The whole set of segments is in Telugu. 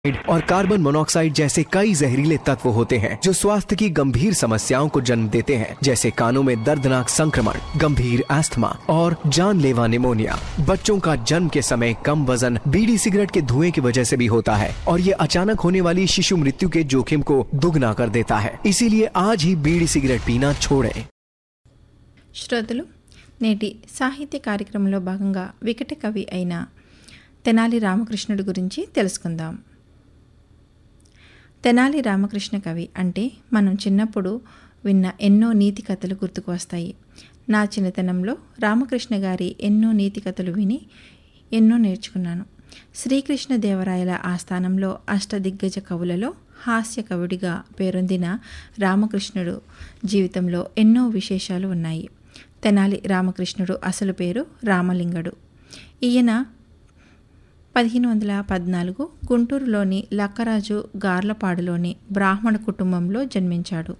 और कार्बन मोनोऑक्साइड जैसे कई जहरीले तत्व होते हैं जो स्वास्थ्य की गंभीर समस्याओं को जन्म देते हैं जैसे कानों में दर्दनाक संक्रमण गंभीर एस्थमा और जानलेवा निमोनिया बच्चों का जन्म के समय कम वजन बीड़ी सिगरेट के धुएं की वजह से भी होता है और ये अचानक होने वाली शिशु मृत्यु के जोखिम को दुगना कर देता है इसीलिए आज ही बीड़ी सिगरेट पीना छोड़ें శ్రోతలు నేటి సాహిత్య కార్యక్రమంలో భాగంగా వికట కవి అయిన తెనాలి రామకృష్ణుడి గురించి తెలుసుకుందాం తెనాలి రామకృష్ణ కవి అంటే మనం చిన్నప్పుడు విన్న ఎన్నో నీతి కథలు గుర్తుకు వస్తాయి నా చిన్నతనంలో రామకృష్ణ గారి ఎన్నో నీతి కథలు విని ఎన్నో నేర్చుకున్నాను శ్రీకృష్ణ దేవరాయల ఆస్థానంలో అష్టదిగ్గజ కవులలో హాస్య కవుడిగా పేరొందిన రామకృష్ణుడు జీవితంలో ఎన్నో విశేషాలు ఉన్నాయి తెనాలి రామకృష్ణుడు అసలు పేరు రామలింగడు ఈయన పదిహేను వందల పద్నాలుగు గుంటూరులోని లక్కరాజు గార్లపాడులోని బ్రాహ్మణ కుటుంబంలో జన్మించాడు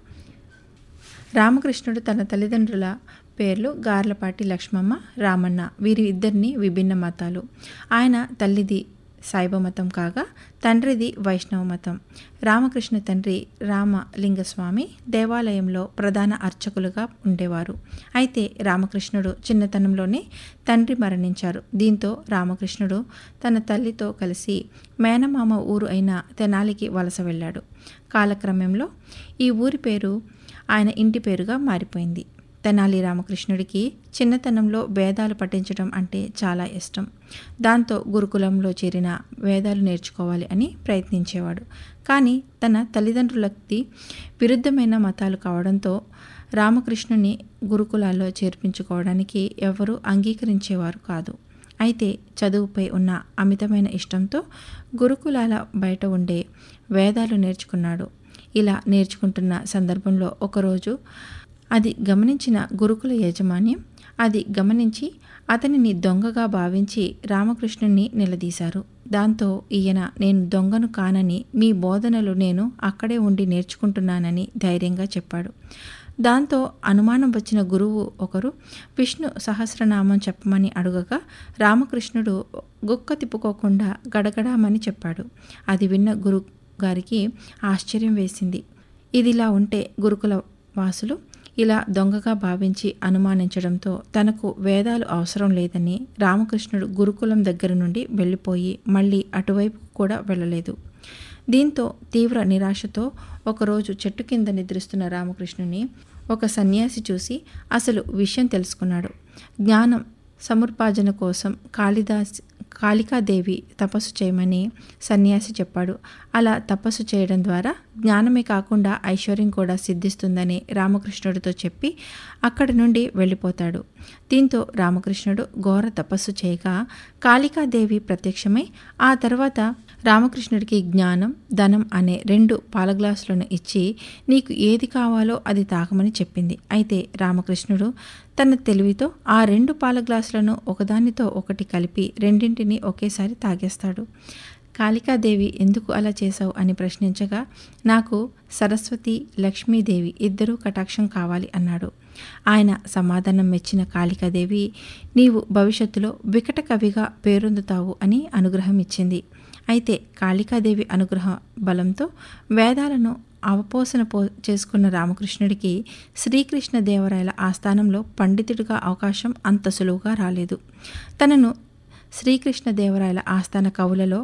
రామకృష్ణుడు తన తల్లిదండ్రుల పేర్లు గార్లపాటి లక్ష్మమ్మ రామన్న వీరి ఇద్దరిని విభిన్న మతాలు ఆయన తల్లిది శైవ మతం కాగా తండ్రిది వైష్ణవ మతం రామకృష్ణ తండ్రి రామలింగస్వామి దేవాలయంలో ప్రధాన అర్చకులుగా ఉండేవారు అయితే రామకృష్ణుడు చిన్నతనంలోనే తండ్రి మరణించారు దీంతో రామకృష్ణుడు తన తల్లితో కలిసి మేనమామ ఊరు అయిన తెనాలికి వలస వెళ్ళాడు కాలక్రమంలో ఈ ఊరి పేరు ఆయన ఇంటి పేరుగా మారిపోయింది తెనాలి రామకృష్ణుడికి చిన్నతనంలో వేదాలు పఠించడం అంటే చాలా ఇష్టం దాంతో గురుకులంలో చేరిన వేదాలు నేర్చుకోవాలి అని ప్రయత్నించేవాడు కానీ తన తల్లిదండ్రులకి విరుద్ధమైన మతాలు కావడంతో రామకృష్ణుని గురుకులాల్లో చేర్పించుకోవడానికి ఎవరూ అంగీకరించేవారు కాదు అయితే చదువుపై ఉన్న అమితమైన ఇష్టంతో గురుకులాల బయట ఉండే వేదాలు నేర్చుకున్నాడు ఇలా నేర్చుకుంటున్న సందర్భంలో ఒకరోజు అది గమనించిన గురుకుల యాజమాన్యం అది గమనించి అతనిని దొంగగా భావించి రామకృష్ణుణ్ణి నిలదీశారు దాంతో ఈయన నేను దొంగను కానని మీ బోధనలు నేను అక్కడే ఉండి నేర్చుకుంటున్నానని ధైర్యంగా చెప్పాడు దాంతో అనుమానం వచ్చిన గురువు ఒకరు విష్ణు సహస్రనామం చెప్పమని అడుగగా రామకృష్ణుడు గుక్క తిప్పుకోకుండా గడగడామని చెప్పాడు అది విన్న గురు గారికి ఆశ్చర్యం వేసింది ఇదిలా ఉంటే గురుకుల వాసులు ఇలా దొంగగా భావించి అనుమానించడంతో తనకు వేదాలు అవసరం లేదని రామకృష్ణుడు గురుకులం దగ్గర నుండి వెళ్ళిపోయి మళ్ళీ అటువైపు కూడా వెళ్ళలేదు దీంతో తీవ్ర నిరాశతో ఒకరోజు చెట్టు కింద నిద్రిస్తున్న రామకృష్ణుని ఒక సన్యాసి చూసి అసలు విషయం తెలుసుకున్నాడు జ్ఞానం సముపార్జన కోసం కాళిదాస్ కాళికాదేవి తపస్సు చేయమని సన్యాసి చెప్పాడు అలా తపస్సు చేయడం ద్వారా జ్ఞానమే కాకుండా ఐశ్వర్యం కూడా సిద్ధిస్తుందని రామకృష్ణుడితో చెప్పి అక్కడి నుండి వెళ్ళిపోతాడు దీంతో రామకృష్ణుడు ఘోర తపస్సు చేయగా కాళికాదేవి ప్రత్యక్షమై ఆ తర్వాత రామకృష్ణుడికి జ్ఞానం ధనం అనే రెండు పాల గ్లాసులను ఇచ్చి నీకు ఏది కావాలో అది తాగమని చెప్పింది అయితే రామకృష్ణుడు తన తెలివితో ఆ రెండు పాల గ్లాసులను ఒకదానితో ఒకటి కలిపి రెండింటిని ఒకేసారి తాగేస్తాడు కాళికాదేవి ఎందుకు అలా చేశావు అని ప్రశ్నించగా నాకు సరస్వతి లక్ష్మీదేవి ఇద్దరూ కటాక్షం కావాలి అన్నాడు ఆయన సమాధానం మెచ్చిన కాళికాదేవి నీవు భవిష్యత్తులో వికట కవిగా పేరొందుతావు అని అనుగ్రహం ఇచ్చింది అయితే కాళికాదేవి అనుగ్రహ బలంతో వేదాలను అవపోసన పో చేసుకున్న రామకృష్ణుడికి శ్రీకృష్ణ దేవరాయల ఆస్థానంలో పండితుడిగా అవకాశం అంత సులువుగా రాలేదు తనను శ్రీకృష్ణ దేవరాయల ఆస్థాన కవులలో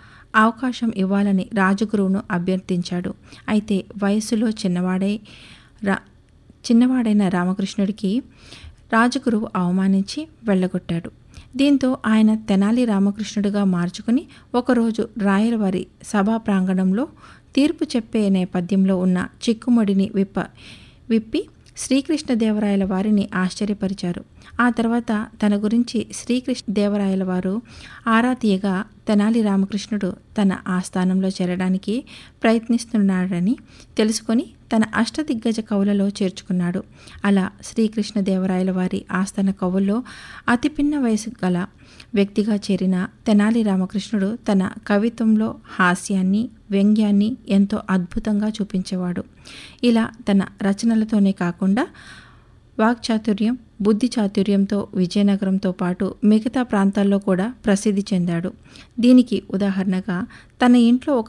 అవకాశం ఇవ్వాలని రాజగురువును అభ్యర్థించాడు అయితే వయస్సులో చిన్నవాడై రా చిన్నవాడైన రామకృష్ణుడికి రాజగురువు అవమానించి వెళ్ళగొట్టాడు దీంతో ఆయన తెనాలి రామకృష్ణుడిగా మార్చుకుని ఒకరోజు రాయలవారి సభా ప్రాంగణంలో తీర్పు చెప్పే నేపథ్యంలో ఉన్న చిక్కుమడిని విప్ప విప్పి శ్రీకృష్ణదేవరాయల వారిని ఆశ్చర్యపరిచారు ఆ తర్వాత తన గురించి శ్రీకృష్ణ దేవరాయల వారు ఆరా తీయగా తెనాలి రామకృష్ణుడు తన ఆస్థానంలో చేరడానికి ప్రయత్నిస్తున్నాడని తెలుసుకొని తన అష్టదిగ్గజ కవులలో చేర్చుకున్నాడు అలా శ్రీకృష్ణదేవరాయల వారి ఆస్థాన కవుల్లో అతి పిన్న వయసు గల వ్యక్తిగా చేరిన తెనాలి రామకృష్ణుడు తన కవిత్వంలో హాస్యాన్ని వ్యంగ్యాన్ని ఎంతో అద్భుతంగా చూపించేవాడు ఇలా తన రచనలతోనే కాకుండా వాక్చాతుర్యం బుద్ధి చాతుర్యంతో విజయనగరంతో పాటు మిగతా ప్రాంతాల్లో కూడా ప్రసిద్ధి చెందాడు దీనికి ఉదాహరణగా తన ఇంట్లో ఒక